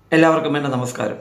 എല്ലാവർക്കും എൻ്റെ നമസ്കാരം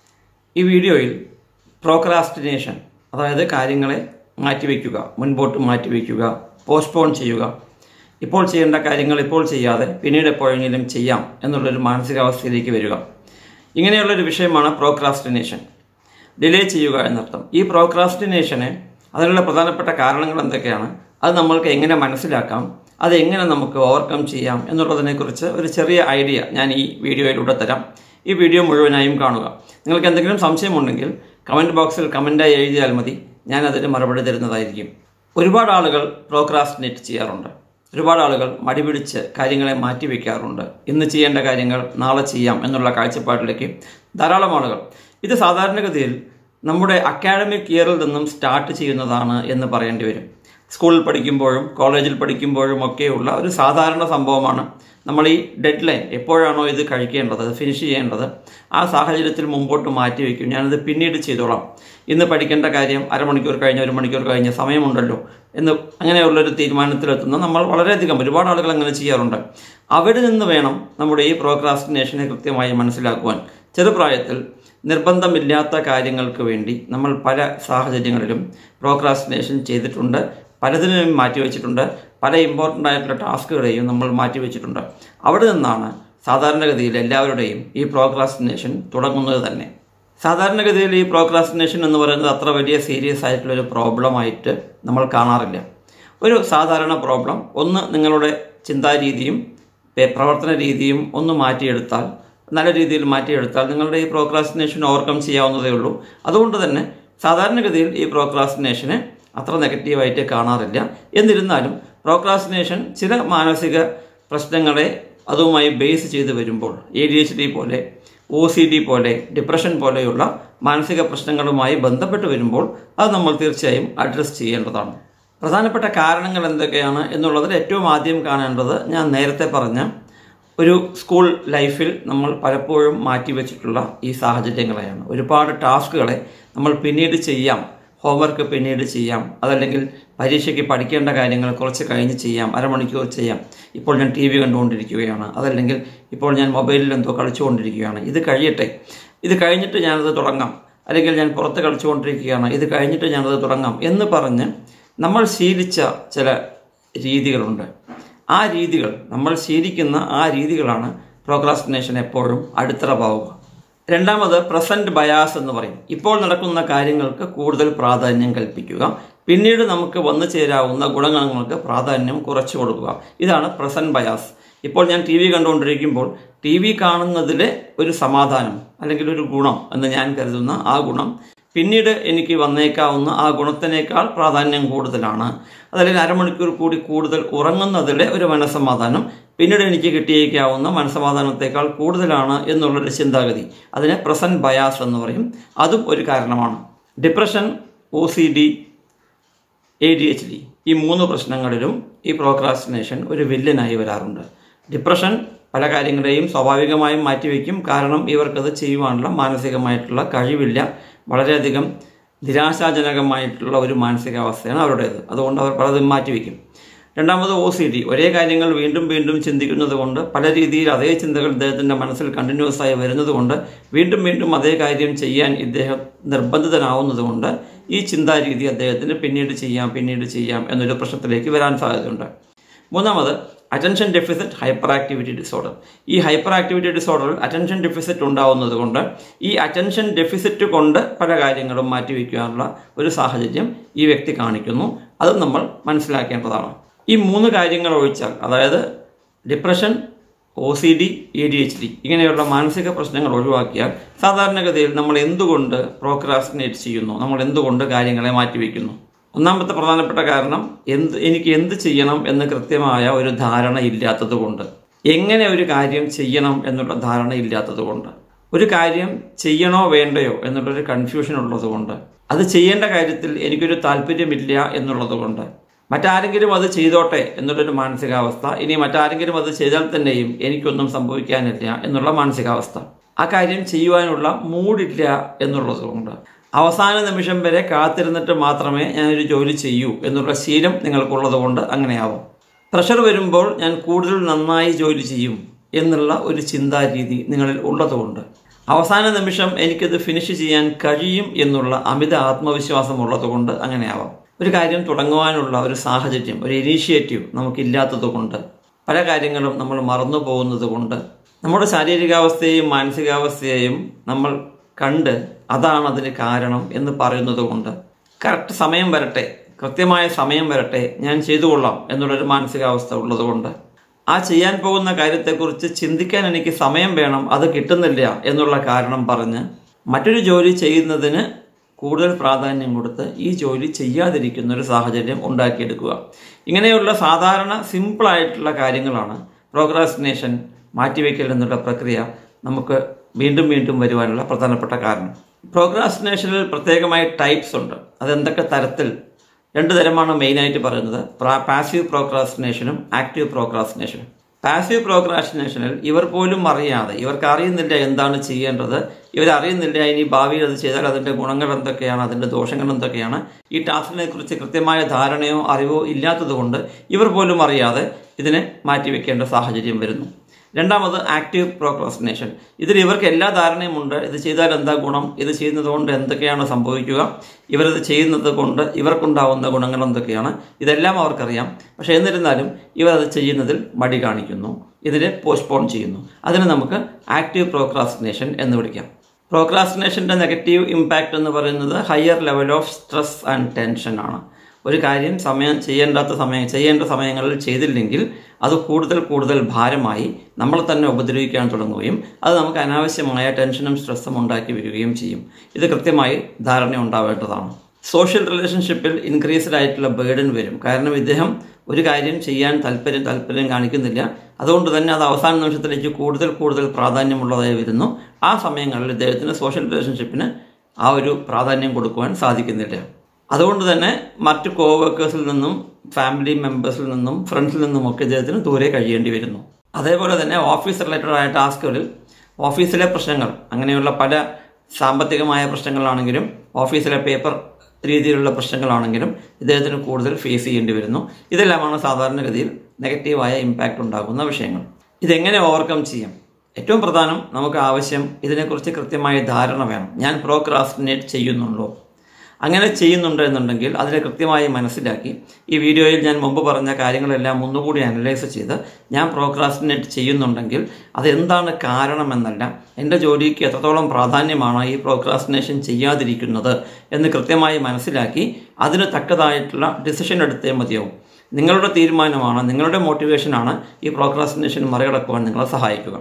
ഈ വീഡിയോയിൽ പ്രോക്രാസ്റ്റിനേഷൻ അതായത് കാര്യങ്ങളെ മാറ്റിവെക്കുക മുൻപോട്ട് മാറ്റിവെക്കുക പോസ്റ്റ്പോൺ ചെയ്യുക ഇപ്പോൾ ചെയ്യേണ്ട കാര്യങ്ങൾ ഇപ്പോൾ ചെയ്യാതെ പിന്നീട് എപ്പോഴെങ്കിലും ചെയ്യാം എന്നുള്ളൊരു മാനസികാവസ്ഥയിലേക്ക് വരിക ഇങ്ങനെയുള്ളൊരു വിഷയമാണ് പ്രോക്രാസ്റ്റിനേഷൻ ഡിലേ ചെയ്യുക എന്നർത്ഥം ഈ പ്രോക്രാസ്റ്റിനേഷന് അതിനുള്ള പ്രധാനപ്പെട്ട കാരണങ്ങൾ എന്തൊക്കെയാണ് അത് നമ്മൾക്ക് എങ്ങനെ മനസ്സിലാക്കാം അത് എങ്ങനെ നമുക്ക് ഓവർകം ചെയ്യാം എന്നുള്ളതിനെക്കുറിച്ച് ഒരു ചെറിയ ഐഡിയ ഞാൻ ഈ വീഡിയോയിലൂടെ തരാം ഈ വീഡിയോ മുഴുവനായും കാണുക നിങ്ങൾക്ക് എന്തെങ്കിലും സംശയമുണ്ടെങ്കിൽ കമൻറ്റ് ബോക്സിൽ കമൻറ്റായി എഴുതിയാൽ മതി ഞാൻ അതിന് മറുപടി തരുന്നതായിരിക്കും ഒരുപാട് ആളുകൾ പ്രോക്രാസ്റ്റിനേറ്റ് ചെയ്യാറുണ്ട് ഒരുപാട് ആളുകൾ മടിപിടിച്ച് കാര്യങ്ങളെ മാറ്റിവെക്കാറുണ്ട് ഇന്ന് ചെയ്യേണ്ട കാര്യങ്ങൾ നാളെ ചെയ്യാം എന്നുള്ള കാഴ്ചപ്പാടിലേക്ക് ധാരാളം ആളുകൾ ഇത് സാധാരണഗതിയിൽ നമ്മുടെ അക്കാഡമിക് ഇയറിൽ നിന്നും സ്റ്റാർട്ട് ചെയ്യുന്നതാണ് എന്ന് പറയേണ്ടി വരും സ്കൂളിൽ പഠിക്കുമ്പോഴും കോളേജിൽ പഠിക്കുമ്പോഴും ഒക്കെയുള്ള ഒരു സാധാരണ സംഭവമാണ് നമ്മൾ ഈ ഡെഡ് ലൈൻ എപ്പോഴാണോ ഇത് കഴിക്കേണ്ടത് ഫിനിഷ് ചെയ്യേണ്ടത് ആ സാഹചര്യത്തിൽ മുമ്പോട്ട് മാറ്റി വയ്ക്കും ഞാനത് പിന്നീട് ചെയ്തോളാം ഇന്ന് പഠിക്കേണ്ട കാര്യം അരമണിക്കൂർ കഴിഞ്ഞ് ഒരു മണിക്കൂർ കഴിഞ്ഞ് സമയമുണ്ടല്ലോ എന്ന് അങ്ങനെയുള്ളൊരു തീരുമാനത്തിലെത്തുന്ന നമ്മൾ വളരെയധികം ഒരുപാട് ആളുകൾ അങ്ങനെ ചെയ്യാറുണ്ട് അവിടെ നിന്ന് വേണം നമ്മുടെ ഈ പ്രോക്രാസ്റ്റിനേഷനെ കൃത്യമായി മനസ്സിലാക്കുവാൻ ചെറുപ്രായത്തിൽ നിർബന്ധമില്ലാത്ത കാര്യങ്ങൾക്ക് വേണ്ടി നമ്മൾ പല സാഹചര്യങ്ങളിലും പ്രോക്രാസ്റ്റിനേഷൻ ചെയ്തിട്ടുണ്ട് പലതിനും മാറ്റിവെച്ചിട്ടുണ്ട് പല ഇമ്പോർട്ടൻ്റ് ആയിട്ടുള്ള ടാസ്കുകളെയും നമ്മൾ മാറ്റിവെച്ചിട്ടുണ്ട് അവിടെ നിന്നാണ് സാധാരണഗതിയിൽ എല്ലാവരുടെയും ഈ പ്രോക്രാസ്റ്റിനേഷൻ തുടങ്ങുന്നത് തന്നെ സാധാരണഗതിയിൽ ഈ പ്രോക്രാസ്റ്റിനേഷൻ എന്ന് പറയുന്നത് അത്ര വലിയ സീരിയസ് ആയിട്ടുള്ള ഒരു പ്രോബ്ലമായിട്ട് നമ്മൾ കാണാറില്ല ഒരു സാധാരണ പ്രോബ്ലം ഒന്ന് നിങ്ങളുടെ ചിന്താരീതിയും പ്രവർത്തന രീതിയും ഒന്ന് മാറ്റിയെടുത്താൽ നല്ല രീതിയിൽ മാറ്റിയെടുത്താൽ നിങ്ങളുടെ ഈ പ്രോക്രാസ്റ്റിനേഷൻ ഓവർകം ചെയ്യാവുന്നതേ ഉള്ളൂ അതുകൊണ്ട് തന്നെ സാധാരണഗതിയിൽ ഈ പ്രോക്രാസ്റ്റിനേഷനെ അത്ര നെഗറ്റീവായിട്ട് കാണാറില്ല എന്നിരുന്നാലും പ്രോക്രാസ്റ്റിനേഷൻ ചില മാനസിക പ്രശ്നങ്ങളെ അതുമായി ബേസ് ചെയ്ത് വരുമ്പോൾ എ ഡി എച്ച് ഡി പോലെ ഒ സി ഡി പോലെ ഡിപ്രഷൻ പോലെയുള്ള മാനസിക പ്രശ്നങ്ങളുമായി ബന്ധപ്പെട്ട് വരുമ്പോൾ അത് നമ്മൾ തീർച്ചയായും അഡ്രസ്സ് ചെയ്യേണ്ടതാണ് പ്രധാനപ്പെട്ട കാരണങ്ങൾ എന്തൊക്കെയാണ് എന്നുള്ളതിൽ ഏറ്റവും ആദ്യം കാണേണ്ടത് ഞാൻ നേരത്തെ പറഞ്ഞ ഒരു സ്കൂൾ ലൈഫിൽ നമ്മൾ പലപ്പോഴും മാറ്റിവെച്ചിട്ടുള്ള ഈ സാഹചര്യങ്ങളെയാണ് ഒരുപാട് ടാസ്കുകളെ നമ്മൾ പിന്നീട് ചെയ്യാം ഹോംവർക്ക് പിന്നീട് ചെയ്യാം അതല്ലെങ്കിൽ പരീക്ഷയ്ക്ക് പഠിക്കേണ്ട കാര്യങ്ങൾ കുറച്ച് കഴിഞ്ഞ് ചെയ്യാം അരമണിക്കൂർ ചെയ്യാം ഇപ്പോൾ ഞാൻ ടി വി കണ്ടുകൊണ്ടിരിക്കുകയാണ് അതല്ലെങ്കിൽ ഇപ്പോൾ ഞാൻ മൊബൈലിൽ എന്തോ കളിച്ചുകൊണ്ടിരിക്കുകയാണ് ഇത് കഴിയട്ടെ ഇത് കഴിഞ്ഞിട്ട് ഞാനത് തുടങ്ങാം അല്ലെങ്കിൽ ഞാൻ പുറത്ത് കളിച്ചുകൊണ്ടിരിക്കുകയാണ് ഇത് കഴിഞ്ഞിട്ട് ഞാനത് തുടങ്ങാം എന്ന് പറഞ്ഞ് നമ്മൾ ശീലിച്ച ചില രീതികളുണ്ട് ആ രീതികൾ നമ്മൾ ശീലിക്കുന്ന ആ രീതികളാണ് പ്രോക്രാസ്റ്റിനേഷൻ എപ്പോഴും അടിത്തറവാവുക രണ്ടാമത് പ്രസന്റ് ബയാസ് എന്ന് പറയും ഇപ്പോൾ നടക്കുന്ന കാര്യങ്ങൾക്ക് കൂടുതൽ പ്രാധാന്യം കൽപ്പിക്കുക പിന്നീട് നമുക്ക് വന്നു ചേരാവുന്ന ഗുണങ്ങൾക്ക് പ്രാധാന്യം കുറച്ചു കൊടുക്കുക ഇതാണ് പ്രസന്റ് ബയാസ് ഇപ്പോൾ ഞാൻ ടി വി കണ്ടുകൊണ്ടിരിക്കുമ്പോൾ ടി വി കാണുന്നതിലെ ഒരു സമാധാനം അല്ലെങ്കിൽ ഒരു ഗുണം എന്ന് ഞാൻ കരുതുന്ന ആ ഗുണം പിന്നീട് എനിക്ക് വന്നേക്കാവുന്ന ആ ഗുണത്തിനേക്കാൾ പ്രാധാന്യം കൂടുതലാണ് അതല്ലെങ്കിൽ അരമണിക്കൂർ കൂടി കൂടുതൽ ഉറങ്ങുന്നതിലെ ഒരു മനസ്സമാധാനം പിന്നീട് എനിക്ക് കിട്ടിയേക്കാവുന്ന മനസ്സമാധാനത്തേക്കാൾ കൂടുതലാണ് എന്നുള്ളൊരു ചിന്താഗതി അതിനെ പ്രസന്റ് ബയാസ് എന്ന് പറയും അതും ഒരു കാരണമാണ് depression O C D A D H D ഈ മൂന്ന് പ്രശ്നങ്ങളിലും ഈ പ്രോക്രാസ്റ്റിനേഷൻ ഒരു വില്ലനായി വരാറുണ്ട് ഡിപ്രഷൻ പല കാര്യങ്ങളെയും സ്വാഭാവികമായും മാറ്റിവെക്കും കാരണം ഇവർക്കത് ചെയ്യുവാനുള്ള മാനസികമായിട്ടുള്ള കഴിവില്ല വളരെയധികം നിരാശാജനകമായിട്ടുള്ള ഒരു മാനസികാവസ്ഥയാണ് അവരുടേത് അതുകൊണ്ട് അവർ പലതും മാറ്റിവെക്കും രണ്ടാമത് ഒ സി ഡി ഒരേ കാര്യങ്ങൾ വീണ്ടും വീണ്ടും ചിന്തിക്കുന്നത് കൊണ്ട് പല രീതിയിൽ അതേ ചിന്തകൾ ഇദ്ദേഹത്തിൻ്റെ മനസ്സിൽ കണ്ടിന്യൂസ് ആയി വരുന്നത് കൊണ്ട് വീണ്ടും വീണ്ടും അതേ കാര്യം ചെയ്യാൻ ഇദ്ദേഹം നിർബന്ധിതനാവുന്നത് കൊണ്ട് ഈ ചിന്താരീതി അദ്ദേഹത്തിന് പിന്നീട് ചെയ്യാം പിന്നീട് ചെയ്യാം എന്നൊരു പ്രശ്നത്തിലേക്ക് വരാൻ സാധ്യതയുണ്ട് മൂന്നാമത് attention deficit hyperactivity disorder ഈ ഹൈപ്പർ ആക്ടിവിറ്റി ഡിസോർഡറിൽ അറ്റൻഷൻ ഡെഫിസിറ്റ് ഉണ്ടാവുന്നത് കൊണ്ട് ഈ അറ്റൻഷൻ ഡെഫിസിറ്റ് കൊണ്ട് പല കാര്യങ്ങളും മാറ്റിവെക്കാനുള്ള ഒരു സാഹചര്യം ഈ വ്യക്തി കാണിക്കുന്നു അത് നമ്മൾ മനസ്സിലാക്കേണ്ടതാണ് ഈ മൂന്ന് കാര്യങ്ങൾ ഒഴിച്ചാൽ അതായത് depression O C D A D H D ഇങ്ങനെയുള്ള മാനസിക പ്രശ്നങ്ങൾ ഒഴിവാക്കിയാൽ സാധാരണഗതിയിൽ നമ്മൾ എന്തുകൊണ്ട് പ്രോക്രാസ്റ്റിനേറ്റ് ചെയ്യുന്നു നമ്മൾ എന്തുകൊണ്ട് കാര്യങ്ങളെ മാറ്റിവെക്കുന്നു ഒന്നാമത്തെ പ്രധാനപ്പെട്ട കാരണം എന്ത് എനിക്ക് എന്ത് ചെയ്യണം എന്ന് കൃത്യമായ ഒരു ധാരണ ഇല്ലാത്തത് കൊണ്ട് എങ്ങനെ ഒരു കാര്യം ചെയ്യണം എന്നുള്ള ധാരണ ഇല്ലാത്തത് കൊണ്ട് ഒരു കാര്യം ചെയ്യണോ വേണ്ടയോ എന്നുള്ളൊരു കൺഫ്യൂഷൻ ഉള്ളത് കൊണ്ട് അത് ചെയ്യേണ്ട കാര്യത്തിൽ എനിക്കൊരു താല്പര്യമില്ല എന്നുള്ളത് കൊണ്ട് മറ്റാരെങ്കിലും അത് ചെയ്തോട്ടെ എന്നുള്ളൊരു മാനസികാവസ്ഥ ഇനി മറ്റാരെങ്കിലും അത് ചെയ്താൽ തന്നെയും എനിക്കൊന്നും സംഭവിക്കാനില്ല എന്നുള്ള മാനസികാവസ്ഥ ആ കാര്യം ചെയ്യുവാനുള്ള മൂഡില്ല എന്നുള്ളത് കൊണ്ട് അവസാന നിമിഷം വരെ കാത്തിരുന്നിട്ട് മാത്രമേ ഞാനൊരു ജോലി ചെയ്യൂ എന്നുള്ള ശീലം നിങ്ങൾക്കുള്ളത് കൊണ്ട് അങ്ങനെയാവും പ്രഷർ വരുമ്പോൾ ഞാൻ കൂടുതൽ നന്നായി ജോലി ചെയ്യും എന്നുള്ള ഒരു ചിന്താരീതി നിങ്ങളിൽ ഉള്ളതുകൊണ്ട് അവസാന നിമിഷം എനിക്കത് ഫിനിഷ് ചെയ്യാൻ കഴിയും എന്നുള്ള അമിത ആത്മവിശ്വാസം ഉള്ളതുകൊണ്ട് അങ്ങനെയാവാം ഒരു കാര്യം തുടങ്ങുവാനുള്ള ഒരു സാഹചര്യം ഒരു ഇനീഷ്യേറ്റീവ് നമുക്കില്ലാത്തത് കൊണ്ട് പല കാര്യങ്ങളും നമ്മൾ മറന്നു പോകുന്നത് കൊണ്ട് നമ്മുടെ ശാരീരികാവസ്ഥയെയും മാനസികാവസ്ഥയെയും നമ്മൾ കണ്ട് അതാണ് അതിന് കാരണം എന്ന് പറയുന്നത് കൊണ്ട് കറക്റ്റ് സമയം വരട്ടെ കൃത്യമായ സമയം വരട്ടെ ഞാൻ ചെയ്തുകൊള്ളാം എന്നുള്ളൊരു മാനസികാവസ്ഥ ഉള്ളതുകൊണ്ട് ആ ചെയ്യാൻ പോകുന്ന കാര്യത്തെക്കുറിച്ച് ചിന്തിക്കാൻ എനിക്ക് സമയം വേണം അത് കിട്ടുന്നില്ല എന്നുള്ള കാരണം പറഞ്ഞ് മറ്റൊരു ജോലി ചെയ്യുന്നതിന് കൂടുതൽ പ്രാധാന്യം കൊടുത്ത് ഈ ജോലി ചെയ്യാതിരിക്കുന്ന ഒരു സാഹചര്യം ഉണ്ടാക്കിയെടുക്കുക ഇങ്ങനെയുള്ള സാധാരണ സിമ്പിളായിട്ടുള്ള കാര്യങ്ങളാണ് പ്രോഗ്രാസ്റ്റിനേഷൻ മാറ്റിവെക്കൽ എന്നുള്ള പ്രക്രിയ നമുക്ക് വീണ്ടും വീണ്ടും വരുവാനുള്ള പ്രധാനപ്പെട്ട കാരണം പ്രോഗ്രാസ്റ്റിനേഷനിൽ പ്രത്യേകമായ ടൈപ്സ് ഉണ്ട് അതെന്തൊക്കെ തരത്തിൽ രണ്ട് തരമാണ് മെയിനായിട്ട് പറയുന്നത് പാസീവ് പ്രോക്രാസ്റ്റിനേഷനും ആക്റ്റീവ് പ്രോക്രാസ്റ്റിനേഷനും പാസീവ് പ്രോക്രാസ്റ്റിനേഷനിൽ ഇവർ പോലും അറിയാതെ ഇവർക്ക് അറിയുന്നില്ല എന്താണ് ചെയ്യേണ്ടത് ഇവരറിയുന്നില്ല ഇനി ഭാവിയിൽ അത് ചെയ്താൽ അതിൻ്റെ ഗുണങ്ങൾ എന്തൊക്കെയാണ് അതിൻ്റെ ദോഷങ്ങൾ എന്തൊക്കെയാണ് ഈ ടാസ്കിനെ കുറിച്ച് കൃത്യമായ ധാരണയോ അറിവോ ഇല്ലാത്തതുകൊണ്ട് ഇവർ പോലും അറിയാതെ ഇതിനെ മാറ്റിവെക്കേണ്ട സാഹചര്യം വരുന്നു രണ്ടാമത് ആക്റ്റീവ് പ്രോക്രാസ്റ്റിനേഷൻ ഇതിൽ ഇവർക്ക് എല്ലാ ധാരണയുമുണ്ട് ഇത് ചെയ്താൽ എന്താ ഗുണം ഇത് ചെയ്യുന്നത് കൊണ്ട് എന്തൊക്കെയാണ് സംഭവിക്കുക ഇവരത് ചെയ്യുന്നത് കൊണ്ട് ഇവർക്കുണ്ടാവുന്ന ഗുണങ്ങൾ എന്തൊക്കെയാണ് ഇതെല്ലാം അവർക്കറിയാം പക്ഷേ എന്നിരുന്നാലും ഇവർ അത് ചെയ്യുന്നതിൽ മടി കാണിക്കുന്നു ഇതിനെ പോസ്റ്റ്പോൺ ചെയ്യുന്നു അതിന് നമുക്ക് ആക്റ്റീവ് പ്രോക്രാസ്റ്റിനേഷൻ എന്ന് വിളിക്കാം പ്രോക്രാസ്റ്റിനേഷൻ്റെ നെഗറ്റീവ് ഇമ്പാക്റ്റ് എന്ന് പറയുന്നത് higher level of stress and tension ആണ് ഒരു കാര്യം സമയം ചെയ്യേണ്ടാത്ത സമയം ചെയ്യേണ്ട സമയങ്ങളിൽ ചെയ്തില്ലെങ്കിൽ അത് കൂടുതൽ കൂടുതൽ ഭാരമായി നമ്മളെ തന്നെ ഉപദ്രവിക്കാൻ തുടങ്ങുകയും അത് നമുക്ക് അനാവശ്യമായ ടെൻഷനും സ്ട്രെസ്സും ഉണ്ടാക്കി വരികയും ചെയ്യും ഇത് കൃത്യമായി ധാരണ ഉണ്ടാവേണ്ടതാണ് സോഷ്യൽ റിലേഷൻഷിപ്പിൽ ഇൻക്രീസ്ഡ് ആയിട്ടുള്ള ബേർഡൻ വരും കാരണം ഇദ്ദേഹം ഒരു കാര്യം ചെയ്യാൻ താല്പര്യം താല്പര്യം കാണിക്കുന്നില്ല അതുകൊണ്ട് തന്നെ അത് അവസാന നിമിഷത്തിലേക്ക് കൂടുതൽ കൂടുതൽ പ്രാധാന്യമുള്ളതായി വരുന്നു ആ സമയങ്ങളിൽ ഇദ്ദേഹത്തിന് സോഷ്യൽ റിലേഷൻഷിപ്പിന് ആ ഒരു പ്രാധാന്യം കൊടുക്കുവാൻ സാധിക്കുന്നില്ല അതുകൊണ്ട് തന്നെ മറ്റ് കോവർക്കേഴ്സിൽ നിന്നും ഫാമിലി മെമ്പേഴ്സിൽ നിന്നും ഫ്രണ്ട്സിൽ നിന്നുമൊക്കെ ഇദ്ദേഹത്തിന് ദൂരെ കഴിയേണ്ടി വരുന്നു അതേപോലെ തന്നെ ഓഫീസ് റിലേറ്റഡ് ആയ ടാസ്കുകളിൽ ഓഫീസിലെ പ്രശ്നങ്ങൾ അങ്ങനെയുള്ള പല സാമ്പത്തികമായ പ്രശ്നങ്ങളാണെങ്കിലും ഓഫീസിലെ പേപ്പർ രീതിയിലുള്ള പ്രശ്നങ്ങളാണെങ്കിലും ഇദ്ദേഹത്തിന് കൂടുതൽ ഫേസ് ചെയ്യേണ്ടി വരുന്നു ഇതെല്ലാമാണ് സാധാരണഗതിയിൽ നെഗറ്റീവായ ഇമ്പാക്റ്റ് ഉണ്ടാകുന്ന വിഷയങ്ങൾ ഇതെങ്ങനെ ഓവർകം ചെയ്യാം ഏറ്റവും പ്രധാനം നമുക്ക് ആവശ്യം ഇതിനെക്കുറിച്ച് കൃത്യമായ ധാരണ വേണം ഞാൻ പ്രോക്രാസ്റ്റിനേറ്റ് ചെയ്യുന്നുണ്ടോ അങ്ങനെ ചെയ്യുന്നുണ്ട് എന്നുണ്ടെങ്കിൽ അതിനെ കൃത്യമായി മനസ്സിലാക്കി ഈ വീഡിയോയിൽ ഞാൻ മുമ്പ് പറഞ്ഞ കാര്യങ്ങളെല്ലാം ഒന്നുകൂടി അനലൈസ് ചെയ്ത് ഞാൻ പ്രോക്രാസ്റ്റിനേറ്റ് ചെയ്യുന്നുണ്ടെങ്കിൽ അതെന്താണ് കാരണമെന്നല്ല എൻ്റെ ജോലിക്ക് എത്രത്തോളം പ്രാധാന്യമാണ് ഈ പ്രോക്രാസ്റ്റിനേഷൻ ചെയ്യാതിരിക്കുന്നത് എന്ന് കൃത്യമായി മനസ്സിലാക്കി അതിന് തക്കതായിട്ടുള്ള ഡിസിഷൻ എടുത്തേ മതിയാവും നിങ്ങളുടെ തീരുമാനമാണ് നിങ്ങളുടെ മോട്ടിവേഷനാണ് ഈ പ്രോക്രാസ്റ്റിനേഷൻ മറികടക്കുവാൻ നിങ്ങളെ സഹായിക്കുക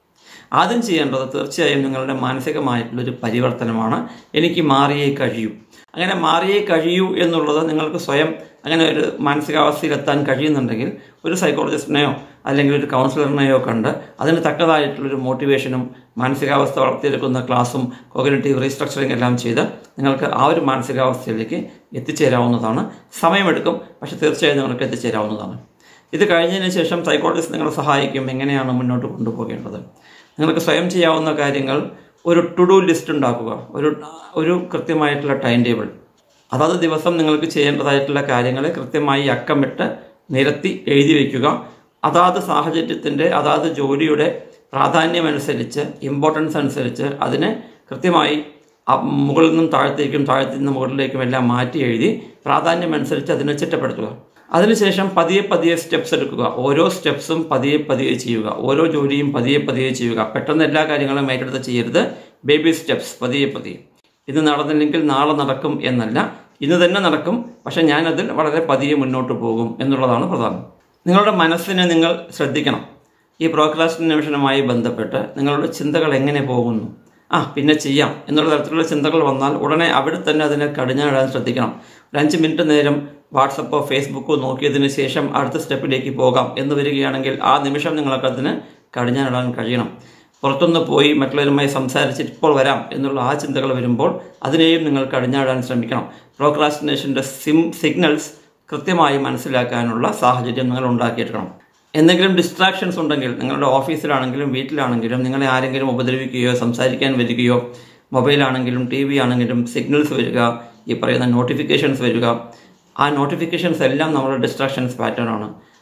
ആദ്യം ചെയ്യേണ്ടത് തീർച്ചയായും നിങ്ങളുടെ മാനസികമായിട്ടുള്ളൊരു പരിവർത്തനമാണ് എനിക്ക് മാറിയേ കഴിയൂ അങ്ങനെ മാറിയേ കഴിയൂ എന്നുള്ളത് നിങ്ങൾക്ക് സ്വയം അങ്ങനെ ഒരു മാനസികാവസ്ഥയിലെത്താൻ കഴിയുന്നുണ്ടെങ്കിൽ ഒരു സൈക്കോളജിസ്റ്റിനെയോ അല്ലെങ്കിൽ ഒരു കൗൺസിലറിനെയോ കണ്ട് അതിന് തക്കതായിട്ടുള്ളൊരു മോട്ടിവേഷനും മാനസികാവസ്ഥ വളർത്തിയെടുക്കുന്ന ക്ലാസ്സും കോഗ്നറ്റീവ് റീസ്ട്രക്ചറിങ് എല്ലാം ചെയ്ത് നിങ്ങൾക്ക് ആ ഒരു മാനസികാവസ്ഥയിലേക്ക് എത്തിച്ചേരാവുന്നതാണ് സമയമെടുക്കും പക്ഷെ തീർച്ചയായും നിങ്ങൾക്ക് എത്തിച്ചേരാവുന്നതാണ് ഇത് കഴിഞ്ഞതിന് ശേഷം സൈക്കോളജിസ്റ്റ് നിങ്ങളെ സഹായിക്കും എങ്ങനെയാണ് മുന്നോട്ട് കൊണ്ടുപോകേണ്ടത് നിങ്ങൾക്ക് സ്വയം ചെയ്യാവുന്ന കാര്യങ്ങൾ ഒരു ടു ഡു ലിസ്റ്റ് ഉണ്ടാക്കുക ഒരു ഒരു കൃത്യമായിട്ടുള്ള ടൈം ടേബിൾ അതാത് ദിവസം നിങ്ങൾക്ക് ചെയ്യേണ്ടതായിട്ടുള്ള കാര്യങ്ങളെ കൃത്യമായി അക്കമിട്ട് നിരത്തി എഴുതി വയ്ക്കുക അതാത് സാഹചര്യത്തിൻ്റെ അതാത് ജോലിയുടെ പ്രാധാന്യമനുസരിച്ച് ഇമ്പോർട്ടൻസ് അനുസരിച്ച് അതിനെ കൃത്യമായി മുകളിൽ നിന്നും താഴത്തേക്കും താഴത്തു നിന്നും മുകളിലേക്കും എല്ലാം മാറ്റി എഴുതി പ്രാധാന്യമനുസരിച്ച് അതിനെ ചിട്ടപ്പെടുത്തുക അതിനുശേഷം പതിയെ പതിയെ സ്റ്റെപ്സ് എടുക്കുക ഓരോ സ്റ്റെപ്സും പതിയെ പതിയെ ചെയ്യുക ഓരോ ജോലിയും പതിയെ പതിയെ ചെയ്യുക പെട്ടെന്ന് എല്ലാ കാര്യങ്ങളും ഏറ്റെടുത്ത് ചെയ്യരുത് ബേബി സ്റ്റെപ്സ് പതിയെ പതിയെ ഇത് നടന്നില്ലെങ്കിൽ നാളെ നടക്കും എന്നല്ല ഇന്ന് തന്നെ നടക്കും പക്ഷെ ഞാനതിൽ വളരെ പതിയെ മുന്നോട്ട് പോകും എന്നുള്ളതാണ് പ്രധാനം നിങ്ങളുടെ മനസ്സിനെ നിങ്ങൾ ശ്രദ്ധിക്കണം ഈ പ്രോക്രാസ്റ്റിനേഷനുമായി ബന്ധപ്പെട്ട് നിങ്ങളുടെ ചിന്തകൾ എങ്ങനെ പോകുന്നു ആ പിന്നെ ചെയ്യാം എന്നുള്ള തരത്തിലുള്ള ചിന്തകൾ വന്നാൽ ഉടനെ അവിടെ തന്നെ അതിനെ കടിഞ്ഞാടാൻ ശ്രദ്ധിക്കണം ഒരു അഞ്ച് മിനിറ്റ് നേരം വാട്സപ്പോ ഫേസ്ബുക്കോ നോക്കിയതിന് ശേഷം അടുത്ത സ്റ്റെപ്പിലേക്ക് പോകാം എന്ന് വരികയാണെങ്കിൽ ആ നിമിഷം നിങ്ങൾക്ക് അതിന് കടിഞ്ഞാടാൻ കഴിയണം പുറത്തുനിന്ന് പോയി മറ്റുള്ളവരുമായി സംസാരിച്ചിട്ട് ഇപ്പോൾ വരാം എന്നുള്ള ആ ചിന്തകൾ വരുമ്പോൾ അതിനെയും നിങ്ങൾ കടിഞ്ഞാടാൻ ശ്രമിക്കണം പ്രോക്രാസ്റ്റിനേഷൻ്റെ സിം സിഗ്നൽസ് കൃത്യമായി മനസ്സിലാക്കാനുള്ള സാഹചര്യം നിങ്ങൾ ഉണ്ടാക്കിയെടുക്കണം എന്തെങ്കിലും ഡിസ്ട്രാക്ഷൻസ് ഉണ്ടെങ്കിൽ നിങ്ങളുടെ ഓഫീസിലാണെങ്കിലും വീട്ടിലാണെങ്കിലും നിങ്ങളെ ആരെങ്കിലും ഉപദ്രവിക്കുകയോ സംസാരിക്കാൻ വരികയോ മൊബൈലാണെങ്കിലും ടി വി ആണെങ്കിലും സിഗ്നൽസ് വരിക ഈ പറയുന്ന നോട്ടിഫിക്കേഷൻസ് വരിക ആ നോട്ടിഫിക്കേഷൻസ് എല്ലാം നമ്മുടെ ഡിസ്ട്രാക്ഷൻസ് പാറ്റേൺ ആണ്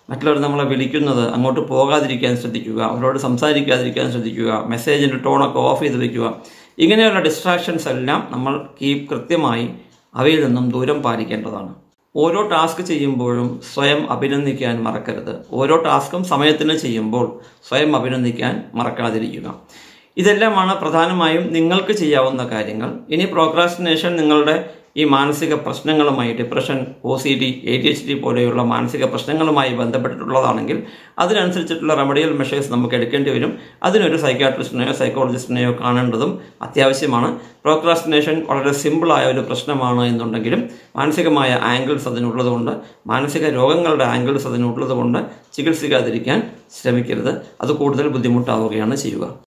മറ്റുള്ളവർ നമ്മളെ വിളിക്കുന്നത് അങ്ങോട്ട് പോകാതിരിക്കാൻ ശ്രദ്ധിക്കുക അവരോട് സംസാരിക്കാതിരിക്കാൻ ശ്രദ്ധിക്കുക മെസ്സേജിൻ്റെ ടോണൊക്കെ ഓഫ് ചെയ്ത് വെക്കുക ഇങ്ങനെയുള്ള ഡിസ്ട്രാക്ഷൻസ് എല്ലാം നമ്മൾ കീപ് കൃത്യമായി അവയിൽ നിന്നും ദൂരം പാലിക്കേണ്ടതാണ് ഓരോ ടാസ്ക് ചെയ്യുമ്പോഴും സ്വയം അഭിനന്ദിക്കാൻ മറക്കരുത് ഓരോ ടാസ്കും സമയത്തിന് ചെയ്യുമ്പോൾ സ്വയം അഭിനന്ദിക്കാൻ മറക്കാതിരിക്കുക ഇതെല്ലാമാണ് പ്രധാനമായും നിങ്ങൾക്ക് ചെയ്യാവുന്ന കാര്യങ്ങൾ ഇനി പ്രോക്രാസ്റ്റിനേഷൻ നിങ്ങളുടെ ഈ മാനസിക പ്രശ്നങ്ങളുമായി depression O C D A D H D പോലെയുള്ള മാനസിക പ്രശ്നങ്ങളുമായി ബന്ധപ്പെട്ടിട്ടുള്ളതാണെങ്കിൽ അതിനനുസരിച്ചിട്ടുള്ള റെമഡിയൽ മെഷേഴ്സ് നമുക്ക് എടുക്കേണ്ടി വരും അതിനൊരു സൈക്കാട്രിസ്റ്റിനെയോ സൈക്കോളജിസ്റ്റിനെയോ കാണേണ്ടതും അത്യാവശ്യമാണ് പ്രോക്രാസ്റ്റിനേഷൻ വളരെ സിമ്പിളായ ഒരു പ്രശ്നമാണ് എന്നുണ്ടെങ്കിലും മാനസികമായ ആംഗിൾസ് അതിനുള്ളതുകൊണ്ട് മാനസിക രോഗങ്ങളുടെ ആംഗിൾസ് അതിനുള്ളതുകൊണ്ട് ചികിത്സിക്കാതിരിക്കാൻ ശ്രമിക്കരുത് അത് കൂടുതൽ ബുദ്ധിമുട്ടാവുകയാണ് ചെയ്യുക